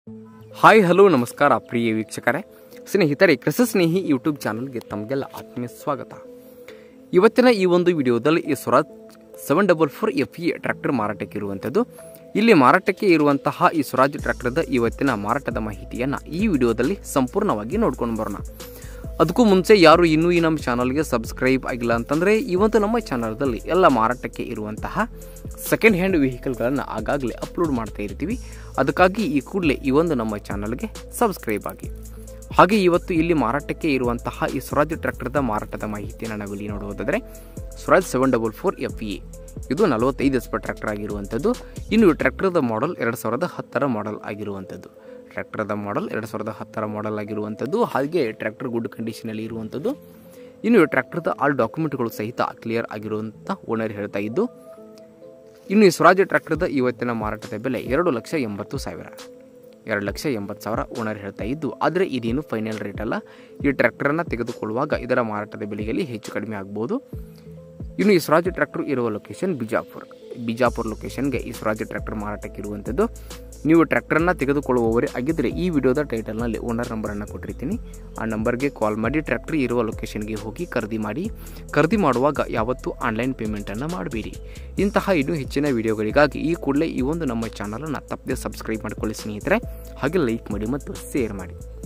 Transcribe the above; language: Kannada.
ಹಾಯ್ ಹಲೋ ನಮಸ್ಕಾರ ಪ್ರಿಯ ವೀಕ್ಷಕರೇ ಸ್ನೇಹಿತರೆ ಕೃಷಿ ಸ್ನೇಹಿ ಯೂಟ್ಯೂಬ್ ಚಾನಲ್ಗೆ ತಮಗೆಲ್ಲ ಆತ್ಮೀಯ ಸ್ವಾಗತ ಇವತ್ತಿನ ಈ ಒಂದು ವಿಡಿಯೋದಲ್ಲಿ ಈ Swaraj seven double four F E tractor ಮಾರಾಟಕ್ಕೆ ಇರುವಂಥದ್ದು ಇಲ್ಲಿ ಮಾರಾಟಕ್ಕೆ ಇರುವಂತಹ ಈ ಸ್ವರಾಜ್ ಟ್ರ್ಯಾಕ್ಟರ್ದ ಇವತ್ತಿನ ಮಾರಾಟದ ಮಾಹಿತಿಯನ್ನು ಈ ವಿಡಿಯೋದಲ್ಲಿ ಸಂಪೂರ್ಣವಾಗಿ ನೋಡ್ಕೊಂಡು ಬರೋಣ ಅದಕ್ಕೂ ಮುಂಚೆ ಯಾರು ಇನ್ನೂ ಈ ನಮ್ಮ ಚಾನಲ್ಗೆ ಸಬ್ಸ್ಕ್ರೈಬ್ ಆಗಿಲ್ಲ ಅಂತಂದರೆ ಈ ಒಂದು ನಮ್ಮ ಚಾನಲ್ದಲ್ಲಿ ಎಲ್ಲ ಮಾರಾಟಕ್ಕೆ ಇರುವಂತಹ ಸೆಕೆಂಡ್ ಹ್ಯಾಂಡ್ ವೆಹಿಕಲ್ಗಳನ್ನು ಆಗಾಗಲೇ ಅಪ್ಲೋಡ್ ಮಾಡ್ತಾ ಇರ್ತೀವಿ ಅದಕ್ಕಾಗಿ ಈ ಕೂಡಲೇ ಈ ಒಂದು ನಮ್ಮ ಚಾನಲ್ಗೆ ಸಬ್ಸ್ಕ್ರೈಬ್ ಆಗಿ ಹಾಗೆ ಇವತ್ತು ಇಲ್ಲಿ ಮಾರಾಟಕ್ಕೆ ಇರುವಂತಹ ಈ ಸ್ವರಾಜ್ ಟ್ರ್ಯಾಕ್ಟರ್ದ ಮಾರಾಟದ ಮಾಹಿತಿಯನ್ನು ನಾವಿಲ್ಲಿ ನೋಡುವುದಾದರೆ Swaraj seven double four F E ಇದು ನಲವತ್ತೈದು ಎಸ್ ಪಿ ಟ್ರ್ಯಾಕ್ಟರ್ ಆಗಿರುವಂಥದ್ದು ಇನ್ನು ಈ ಟ್ರ್ಯಾಕ್ಟರ್ದ ಮಾಡಲ್ ಎರಡು ಸಾವಿರದ ಹತ್ತರ ಮಾಡಲ್ ಆಗಿರುವಂಥದ್ದು ಟ್ರ್ಯಾಕ್ಟರ್ದ ಮಾಡಲ್ ಎರಡು ಸಾವಿರದ ಹತ್ತರ ಮಾಡಲ್ ಆಗಿರುವಂಥದ್ದು ಹಾಗೆ ಟ್ರ್ಯಾಕ್ಟರ್ ಗುಡ್ ಕಂಡೀಷನಲ್ಲಿ ಇರುವಂಥದ್ದು ಇನ್ನು ಈ ಟ್ರ್ಯಾಕ್ಟರ್ದ ಆಲ್ ಡಾಕ್ಯುಮೆಂಟ್ಗಳು ಸಹಿತ ಕ್ಲಿಯರ್ ಆಗಿರುವಂಥ ಓನರ್ ಹೇಳ್ತಾ ಇದ್ದು ಇನ್ನು ಈ ಸ್ವರಾಜ್ ಟ್ರ್ಯಾಕ್ಟರ್ದ ಇವತ್ತಿನ ಮಾರಾಟದ ಬೆಲೆ ಎರಡು ಲಕ್ಷ ಎಂಬತ್ತು ಸಾವಿರ ಎರಡು ಲಕ್ಷ ಎಂಬತ್ತು ಸಾವಿರ ಓನರ್ ಹೇಳ್ತಾ ಇದ್ದು ಆದರೆ ಇದೇನು ಫೈನಲ್ ರೇಟ್ ಅಲ್ಲ ಈ ಟ್ರ್ಯಾಕ್ಟರನ್ನು ತೆಗೆದುಕೊಳ್ಳುವಾಗ ಇದರ ಮಾರಾಟದ ಬೆಲೆಯಲ್ಲಿ ಹೆಚ್ಚು ಕಡಿಮೆ ಆಗ್ಬೋದು ಇನ್ನು ಈ ಸ್ವರಾಜ್ ಟ್ರ್ಯಾಕ್ಟರ್ ಇರುವ ಲೊಕೇಶನ್ ಬಿಜಾಪುರ ಬಿಜಾಪುರ ಲೊಕೇಶನ್ಗೆ ಈ ಸ್ವರಾಜ್ ಟ್ರ್ಯಾಕ್ಟರ್ ಮಾರಾಟಕ್ಕೆ ಇರುವಂಥದ್ದು ನೀವು ಟ್ರ್ಯಾಕ್ಟರನ್ನು ತೆಗೆದುಕೊಳ್ಳುವವರೇ ಆಗಿದ್ದರೆ ಈ ವಿಡಿಯೋದ ಟೈಟಲ್ನಲ್ಲಿ ಓನರ್ ನಂಬರನ್ನು ಕೊಟ್ಟಿರ್ತೀನಿ ಆ ನಂಬರ್ಗೆ ಕಾಲ್ ಮಾಡಿ ಟ್ರ್ಯಾಕ್ಟರ್ ಇರುವ ಲೊಕೇಶನ್ಗೆ ಹೋಗಿ ಖರೀದಿ ಮಾಡಿ ಖರೀದಿ ಮಾಡುವಾಗ ಯಾವತ್ತೂ ಆನ್ಲೈನ್ ಪೇಮೆಂಟನ್ನು ಮಾಡಬೇಡಿ ಇಂತಹ ಇನ್ನೂ ಹೆಚ್ಚಿನ ವಿಡಿಯೋಗಳಿಗಾಗಿ ಈ ಕೂಡಲೇ ಈ ಒಂದು ನಮ್ಮ ಚಾನಲನ್ನು ತಪ್ಪದೆ ಸಬ್ಸ್ಕ್ರೈಬ್ ಮಾಡಿಕೊಳ್ಳಿ ಸ್ನೇಹಿತರೆ ಹಾಗೆ ಲೈಕ್ ಮಾಡಿ ಮತ್ತು ಶೇರ್ ಮಾಡಿ